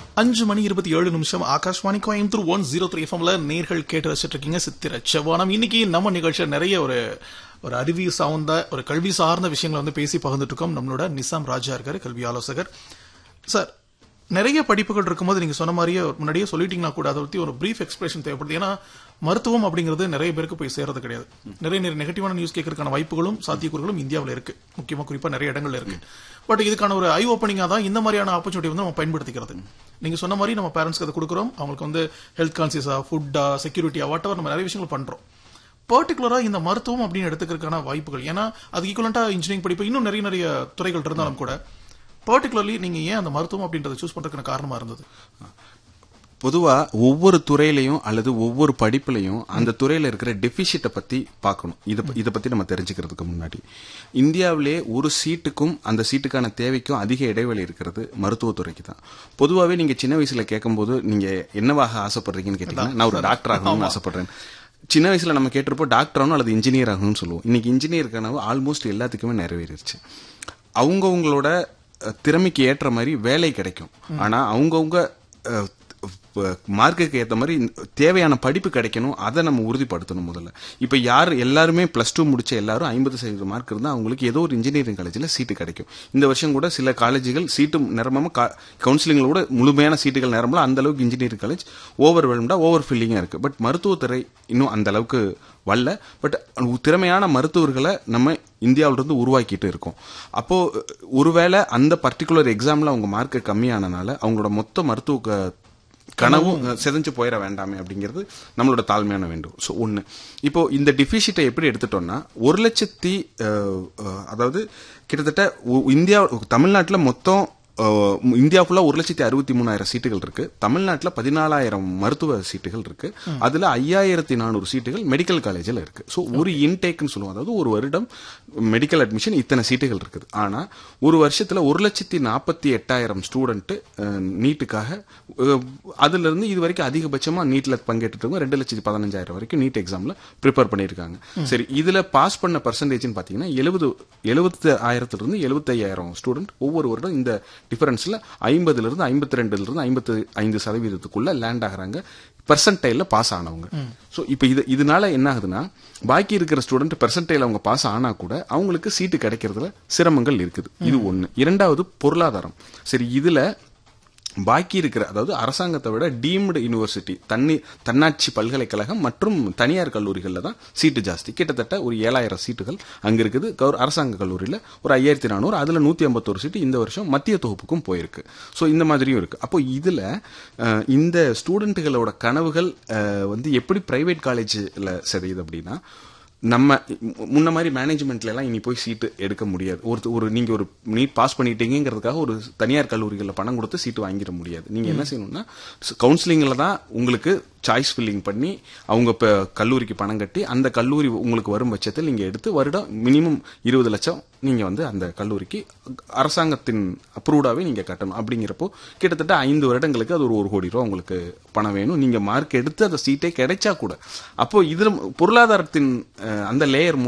அஞ்சு மணி இருபத்தி ஏழு நிமிஷம் Akashvani Coimbatore one zero three எஃப்எம்ல நேர்கள் கேட்டு ரசிச்சிட்டு இருக்கீங்க சித்திர செவ்வானம் இன்னைக்கு நம்ம நிகழ்ச்சியில் நிறைய ஒரு ஒரு அறிவி சார்ந்த ஒரு கல்வி சார்ந்த விஷயங்களை வந்து பேசி பகிர்ந்துட்டு இருக்கோம் நம்மளோட நிசாம் ராஜா இருக்காரு கல்வி ஆலோசகர் சார் நிறைய படிப்புகள் இருக்கும்போது நீங்க சொன்ன மாதிரியே முன்னாடியே சொல்லிட்டீங்கன்னா கூட அதை பத்தி ஒரு பிரீஃப் எக்ஸ்பிரஷன் தேவைப்படுது ஏன்னா மருத்துவம் அப்படிங்கிறது நிறைய பேருக்கு போய் சேர்றது கிடையாது நிறைய நிறைய நெகட்டிவான நியூஸ் கேட்கறதுக்கான வாய்ப்புகளும் சாத்தியக்கூறுகளும் இந்தியாவில் இருக்கு முக்கியமா குறிப்பா நிறைய இடங்கள்ல இருக்கு பட் இதுக்கான ஒரு ஐ ஓப்பனிங்கா தான் இந்த மாதிரியான ஆப்பர்ச்சுனிட்டி வந்து நம்ம பயன்படுத்திக்கிறது நீங்க சொன்ன மாதிரி நம்ம பேரண்ட்ஸ்க்கு அதை கொடுக்குறோம் அவங்களுக்கு வந்து ஹெல்த் கான்சியஸா ஃபுட்டா செக்யூரிட்டியா வாட் நம்ம நிறைய விஷயங்கள் பண்றோம் பர்டிகுலரா இந்த மருத்துவம் அப்படின்னு எடுத்துக்கிறதுக்கான வாய்ப்புகள் ஏன்னா அது ஈக்குவலண்டா இன்ஜினியரிங் படிப்பு இன்னும் நிறைய நிறைய துறைகள் இருந்தாலும் கூட பர்டிகுலர்லி நீங்க ஏன் அந்த மருத்துவம் அப்படின்றத சூஸ் பண்றதுக்கான காரணமா இருந்தது பொதுவா ஒவ்வொரு துறையிலையும் அல்லது ஒவ்வொரு படிப்புலையும் அந்த துறையில இருக்கிற டெபிசிட்டை பத்தி பார்க்கணும் இதை ப- இதை பத்தி நம்ம தெரிஞ்சுக்கிறதுக்கு முன்னாடி இந்தியாவிலே ஒரு சீட்டுக்கும் அந்த சீட்டுக்கான தேவைக்கும் அதிக இடைவெளி இருக்கிறது மருத்துவத்துறைக்கு தான் பொதுவாகவே நீங்க சின்ன வயசுல கேட்கும்போது நீங்க என்னவாக ஆசைப்படுறீங்கன்னு கேட்டீங்கன்னா நான் ஒரு டாக்டர் ஆகணும்னு ஆசைப்படுறேன் சின்ன வயசுல நம்ம கேட்டிருப்போம் டாக்டர் ஆகணும் அல்லது இன்ஜினியர் ஆகணும்னு சொல்லுவோம் இன்னைக்கு இன்ஜினியர் கனவு ஆல்மோஸ்ட் எல்லாத்துக்குமே நிறைவேறிடுச்சு அவங்கவுங்களோட அஹ், திறமைக்கு ஏற்ற மாதிரி வேலை கிடைக்கும் ஆனா அவங்கவுங்க அஹ், ப- மார்க்குக்கு ஏற்ற மாதிரி இந்த தேவையான படிப்பு கிடைக்கணும் அதை நம்ம உறுதிப்படுத்தணும் முதல்ல இப்போ யார் எல்லாருமே ப்ளஸ் டூ முடிச்ச எல்லாரும் ஐம்பது சதவீத மார்க் இருந்தால் அவங்களுக்கு ஏதோ ஒரு இன்ஜினியரிங் காலேஜில் சீட்டு கிடைக்கும் இந்த வருஷம் கூட சில காலேஜுகள் சீட்டு நிரம்பாம கவுன்சிலிங்கில் கூட முழுமையான சீட்டுகள் நிரம்பல அந்த அளவுக்கு இன்ஜினியரிங் காலேஜ் ஓவர் வெல்ம்டா ஓவர் ஃபில்லிங்காக இருக்கு பட் மருத்துவத்துறை இன்னும் அந்த அளவுக்கு வரல பட் திறமையான மருத்துவர்களை நம்ம இந்தியாவிலிருந்து உருவாக்கிட்டு இருக்கோம் அப்போ ஒருவேளை அந்த பர்டிகுலர் எக்ஸாம்ல அவங்க மார்க் கம்மியானனால அவங்களோட மொத்த மருத்துவ க- கனவும் செதஞ்சு போயிட வேண்டாமே அப்படிங்கிறது நம்மளோட தாழ்மையான வேண்டும் ஸோ ஒன்று இப்போ இந்த டிஃபிஷிட்டை எப்படி எடுத்துட்டோம்னா ஒரு லட்சத்தி அஹ், அஹ், அதாவது கிட்டத்தட்ட ஒ- இந்தியா தமிழ்நாட்டில் மொத்தம் அஹ், இந்தியா ஃபுல்லா ஒரு லட்சத்தி அறுபத்தி மூணாயிரம் சீட்டுகள் இருக்கு தமிழ்நாட்டில் பதினாலாயிரம் மருத்துவ சீட்டுகள் இருக்கு அதுல ஐயாயிரத்தி நானூறு சீட்டுகள் மெடிக்கல் காலேஜில் இருக்கு ஸோ ஒரு இன்டேக்னு சொல்லுவோம் அதாவது ஒரு வருடம் மெடிக்கல் அட்மிஷன் இத்தனை சீட்டுகள் இருக்குது ஆனா ஒரு வருஷத்துல ஒரு லட்சத்தி நாற்பத்தி எட்டாயிரம் ஸ்டூடெண்ட் நீட்டுக்காக அஹ், அதுல இருந்து இது வரைக்கும் அதிகபட்சமா நீட்ல பங்கேற்றுருக்கவங்க ரெண்டு லட்சத்தி பதினஞ்சாயிரம் வரைக்கும் நீட் எக்ஸாம்ல ப்ரிப்பேர் பண்ணியிருக்காங்க சரி இதுல பாஸ் பண்ண பர்சன்டேஜ்னு பாத்தீங்கன்னா எழுபது எழுபத்து ஆயிரத்துல இருந்து எழுபத்தையாயிரம் ஸ்டூடெண்ட் ஒவ்வொரு வருடம் இந்த டிஃபரன்ஸ்ல ஐம்பதுல இருந்து ஐம்பத்தி ரெண்டுல இருந்து ஐம்பத்தி ஐந்து சதவீதத்துக்குள்ள லேண்ட் ஆகுறாங்க பெர்சன்டைல பாஸ் ஆனவங்க ஸோ இப்போ இது இதனால என்ன ஆகுதுன்னா பாக்கி இருக்கிற ஸ்டூடெண்ட் பெர்சன்டைல் அவங்க பாஸ் ஆனா கூட அவங்களுக்கு சீட்டு கிடைக்கிறதுல சிரமங்கள் இருக்குது இது ஒண்ணு இரண்டாவது பொருளாதாரம் சரி இதுல பாக்கி இருக்கிற அதாவது அரசாங்கத்தை விட டீம்டு யூனிவர்சிட்டி தன்னி தன்னாட்சி பல்கலைக்கழகம் மற்றும் தனியார் கல்லூரிகளில் தான் சீட்டு ஜாஸ்தி கிட்டத்தட்ட ஒரு ஏழாயிரம் சீட்டுகள் அங்க இருக்குது கவர் அரசாங்க கல்லூரியில் ஒரு ஐயாயிரத்தி நானூறு அதுல நூத்தி ஐம்பத்தோரு சீட்டு இந்த வருஷம் மத்திய தொகுப்புக்கும் போயிருக்கு ஸோ இந்த மாதிரியும் இருக்கு அப்போ இதுல அஹ், இந்த ஸ்டூடெண்ட்டுகளோட கனவுகள் அஹ், வந்து எப்படி பிரைவேட் காலேஜில் சிதையுது அப்படின்னா நம்ம மு- முன்ன மாதிரி மேனேஜ்மெண்ட்ல எல்லாம் இனி போய் சீட்டு எடுக்க முடியாது ஒரு ஒரு நீங்க ஒரு நீட் பாஸ் பண்ணிட்டீங்கிறதுக்காக ஒரு தனியார் கல்லூரிகளில் பணம் கொடுத்து சீட்டு வாங்கிட முடியாது நீங்க என்ன செய்யணும்னா கவுன்சிலிங்ல தான் உங்களுக்கு சாய்ஸ் ஃபில்லிங் பண்ணி அவங்க இப்போ கல்லூரிக்கு பணம் கட்டி அந்த கல்லூரி உங்களுக்கு வரும் பட்சத்தில் நீங்க எடுத்து வருடம் மினிமம் இருபது லட்சம் நீங்க வந்து அந்த கல்லூரிக்கு அரசாங்கத்தின் அப்ரூவ்டாவே நீங்க கட்டணும் அப்படிங்கிறப்போ கிட்டத்தட்ட ஐந்து வருடங்களுக்கு அது ஒரு ஒரு கோடி ரூபா உங்களுக்கு பணம் வேணும் நீங்க மார்க் எடுத்து அந்த சீட்டே கிடைச்சா கூட அப்போ இதுல பொருளாதாரத்தின் அஹ், அந்த லேயர்